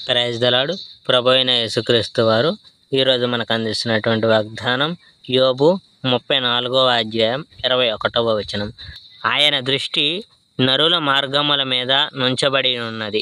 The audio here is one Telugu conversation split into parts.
ప్రైజ్ దలాడు ప్రభు అయిన యేసుక్రీస్తు వారు ఈరోజు మనకు అందిస్తున్నటువంటి వాగ్దానం యోబు ముప్పై నాలుగవ అధ్యాయం ఇరవై ఒకటవ వచనం ఆయన దృష్టి నరుల మార్గముల మీద నుంచబడి ఉన్నది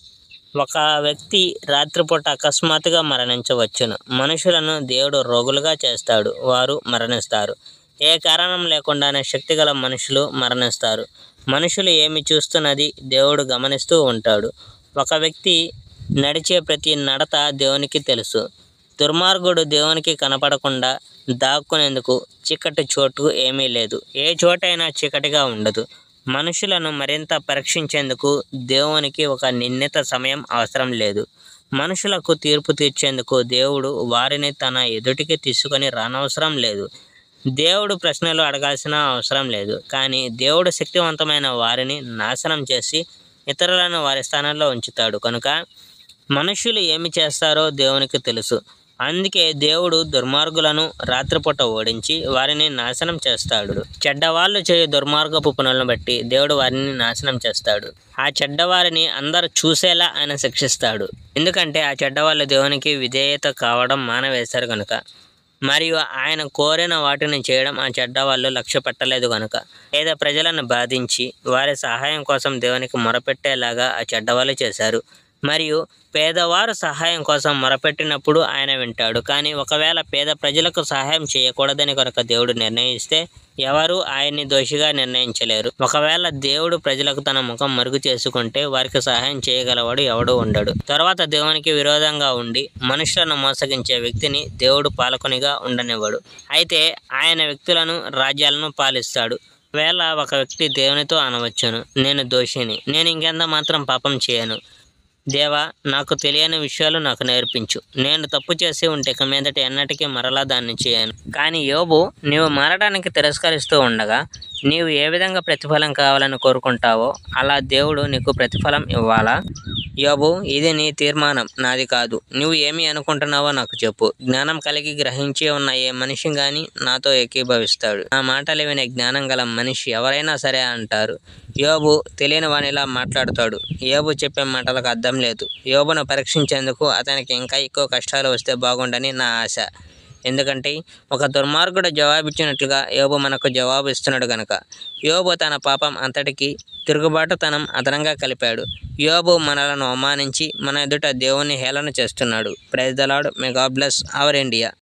ఒక వ్యక్తి రాత్రిపూట అకస్మాత్తుగా మరణించవచ్చును మనుషులను దేవుడు రోగులుగా చేస్తాడు వారు మరణిస్తారు ఏ కారణం లేకుండానే శక్తిగల మనుషులు మరణిస్తారు మనుషులు ఏమి చూస్తున్నది దేవుడు గమనిస్తూ ఉంటాడు ఒక వ్యక్తి నడిచే ప్రతి నడత దేవునికి తెలుసు దుర్మార్గుడు దేవునికి కనపడకుండా దాక్కునేందుకు చీకటి చోటు ఏమీ లేదు ఏ చోటైనా చీకటిగా ఉండదు మనుషులను మరింత పరీక్షించేందుకు దేవునికి ఒక నిర్ణీత సమయం అవసరం లేదు మనుషులకు తీర్పు తీర్చేందుకు దేవుడు వారిని తన ఎదుటికి తీసుకొని రానవసరం లేదు దేవుడు ప్రశ్నలు అడగాల్సిన అవసరం లేదు కానీ దేవుడు శక్తివంతమైన వారిని నాశనం చేసి ఇతరులను వారి స్థానంలో ఉంచుతాడు కనుక మనుషులు ఏమి చేస్తారో దేవునికి తెలుసు అందుకే దేవుడు దుర్మార్గులను రాత్రిపూట ఓడించి వారిని నాశనం చేస్తాడు చెడ్డవాళ్ళు చేయు దుర్మార్గపు పనులను బట్టి దేవుడు వారిని నాశనం చేస్తాడు ఆ చెడ్డవారిని అందరు చూసేలా ఆయన శిక్షిస్తాడు ఎందుకంటే ఆ చెడ్డవాళ్ళు దేవునికి విధేయత కావడం మానవేశారు కనుక మరియు ఆయన కోరిన వాటిని చేయడం ఆ చెడ్డవాళ్ళు లక్ష్య పెట్టలేదు కనుక పేద ప్రజలను బాధించి వారి సహాయం కోసం దేవునికి మొరపెట్టేలాగా ఆ చెడ్డవాళ్ళు చేశారు మరియు పేదవారు సహాయం కోసం మొరపెట్టినప్పుడు ఆయన వింటాడు కానీ ఒకవేళ పేద ప్రజలకు సహాయం చేయకూడదని కనుక దేవుడు నిర్ణయిస్తే ఎవరు ఆయన్ని దోషిగా నిర్ణయించలేరు ఒకవేళ దేవుడు ప్రజలకు తన ముఖం మరుగు చేసుకుంటే వారికి సహాయం చేయగలవాడు ఎవడు ఉండడు తర్వాత దేవునికి విరోధంగా ఉండి మనుషులను మోసగించే వ్యక్తిని దేవుడు పాలకునిగా ఉండనివ్వడు అయితే ఆయన వ్యక్తులను రాజ్యాలను పాలిస్తాడు వేళ ఒక వ్యక్తి దేవునితో అనవచ్చును నేను దోషిని నేను ఇంకెంత మాత్రం పాపం చేయను దేవా నాకు తెలియని విషయాలు నాకు నేర్పించు నేను తప్పు చేసి ఉంటే ఇక మీదట ఎన్నటికీ మరలా దాన్ని చేయను కానీ యోబు నీవు మారడానికి తిరస్కరిస్తూ ఉండగా నీవు ఏ విధంగా ప్రతిఫలం కావాలని కోరుకుంటావో అలా దేవుడు నీకు ప్రతిఫలం ఇవ్వాలా యోబు ఇది నీ తీర్మానం నాది కాదు నువ్వు ఏమి అనుకుంటున్నావో నాకు చెప్పు జ్ఞానం కలిగి గ్రహించి ఉన్న ఏ మనిషి గాని నాతో ఏకీభవిస్తాడు నా మాటలు వినే జ్ఞానం గల మనిషి ఎవరైనా సరే అంటారు యోబు తెలియని వానిలా మాట్లాడతాడు యోబు చెప్పే మాటలకు అర్థం లేదు యోబును పరీక్షించేందుకు అతనికి ఇంకా ఎక్కువ కష్టాలు వస్తే బాగుండని నా ఆశ ఎందుకంటే ఒక దుర్మార్గుడు జవాబిచ్చినట్లుగా యోబు మనకు జవాబు ఇస్తున్నాడు గనక యోబు తన పాపం అంతటికి తిరుగుబాటుతనం అదనంగా కలిపాడు యోబు మనలను అవమానించి మన ఎదుట దేవుని హేళన చేస్తున్నాడు praise the lord may God bless our India